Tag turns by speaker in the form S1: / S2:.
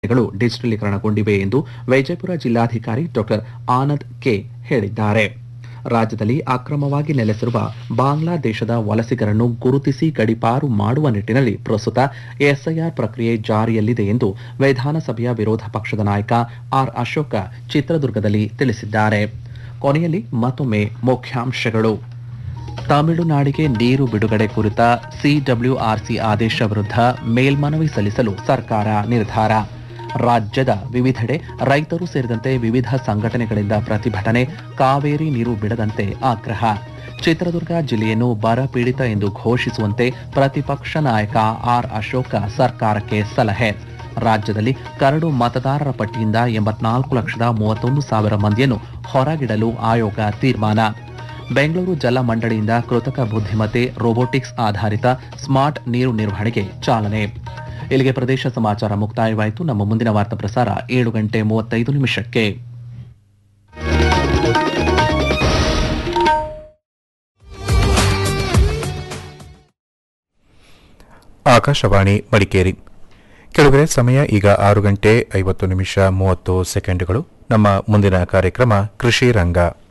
S1: ಗಳು ಡಿಜಿಟಲೀಕರಣಗೊಂಡಿವೆ ಎಂದು ವಿಜಯಪುರ ಜಿಲ್ಲಾಧಿಕಾರಿ ಡಾಕ್ಟರ್ ಆನಂದ್ ಕೆ ಹೇಳಿದ್ದಾರೆ ರಾಜ್ಯದಲ್ಲಿ ಅಕ್ರಮವಾಗಿ ನೆಲೆಸಿರುವ ಬಾಂಗ್ಲಾದೇಶದ ವಲಸಿಗರನ್ನು ಗುರುತಿಸಿ ಗಡೀಪಾರು ಮಾಡುವ ನಿಟ್ಟಿನಲ್ಲಿ ಪ್ರಸ್ತುತ ಎಸ್ಐಆರ್ ಪ್ರಕ್ರಿಯೆ ಜಾರಿಯಲ್ಲಿದೆ ಎಂದು ವಿಧಾನಸಭೆಯ ವಿರೋಧ ಪಕ್ಷದ ನಾಯಕ ಆರ್ ಅಶೋಕ ಚಿತ್ರದುರ್ಗದಲ್ಲಿ ತಿಳಿಸಿದ್ದಾರೆ ಕೊನೆಯಲ್ಲಿ ಮತ್ತೊಮ್ಮೆ ಮುಖ್ಯಾಂಶಗಳು ತಮಿಳುನಾಡಿಗೆ ನೀರು ಬಿಡುಗಡೆ ಕುರಿತ ಸಿಡಬ್ಲ್ಯೂಆರ್ಸಿ ಆದೇಶ ವಿರುದ್ಧ ಮೇಲ್ಮನವಿ ಸಲ್ಲಿಸಲು ಸರ್ಕಾರ ನಿರ್ಧಾರ ರಾಜ್ಯದ ವಿವಿಧೆಡೆ ರೈತರು ಸೇರಿದಂತೆ ವಿವಿಧ ಸಂಘಟನೆಗಳಿಂದ ಪ್ರತಿಭಟನೆ ಕಾವೇರಿ ನೀರು ಬಿಡದಂತೆ ಆಗ್ರಹ ಚಿತ್ರದುರ್ಗ ಜಿಲ್ಲೆಯನ್ನು ಬರ ಪೀಡಿತ ಎಂದು ಘೋಷಿಸುವಂತೆ ಪ್ರತಿಪಕ್ಷ ನಾಯಕ ಆರ್ ಅಶೋಕ ಸರ್ಕಾರಕ್ಕೆ ಸಲಹೆ ರಾಜ್ಯದಲ್ಲಿ ಕರಡು ಮತದಾರರ ಪಟ್ಟಿಯಿಂದ ಎಂಬತ್ನಾಲ್ಕು ಲಕ್ಷದ ಮೂವತ್ತೊಂದು ಸಾವಿರ ಮಂದಿಯನ್ನು ಹೊರಗಿಡಲು ಆಯೋಗ ತೀರ್ಮಾನ ಬೆಂಗಳೂರು ಜಲ ಮಂಡಳಿಯಿಂದ ಕೃತಕ ಬುದ್ಧಿಮತ್ತೆ ರೋಬೋಟಿಕ್ಸ್ ಆಧಾರಿತ ಸ್ಮಾರ್ಟ್ ನೀರು ನಿರ್ವಹಣೆಗೆ ಚಾಲನೆ ಇಲ್ಲಿಗೆ ಪ್ರದೇಶ ಸಮಾಚಾರ ಮುಕ್ತಾಯವಾಯಿತು ನಮ್ಮ ಮುಂದಿನ ವಾರ್ತಾ ಪ್ರಸಾರ ಏಳು ಗಂಟೆ ಮೂವತ್ತೈದು ನಿಮಿಷಕ್ಕೆ
S2: ಆಕಾಶವಾಣಿ ಮಡಿಕೇರಿ ಕೆಳಗಡೆ ಸಮಯ ಈಗ ಆರು ಗಂಟೆ ಐವತ್ತು ನಿಮಿಷ ಮೂವತ್ತು ಸೆಕೆಂಡುಗಳು ನಮ್ಮ ಮುಂದಿನ ಕಾರ್ಯಕ್ರಮ ಕೃಷಿ ರಂಗ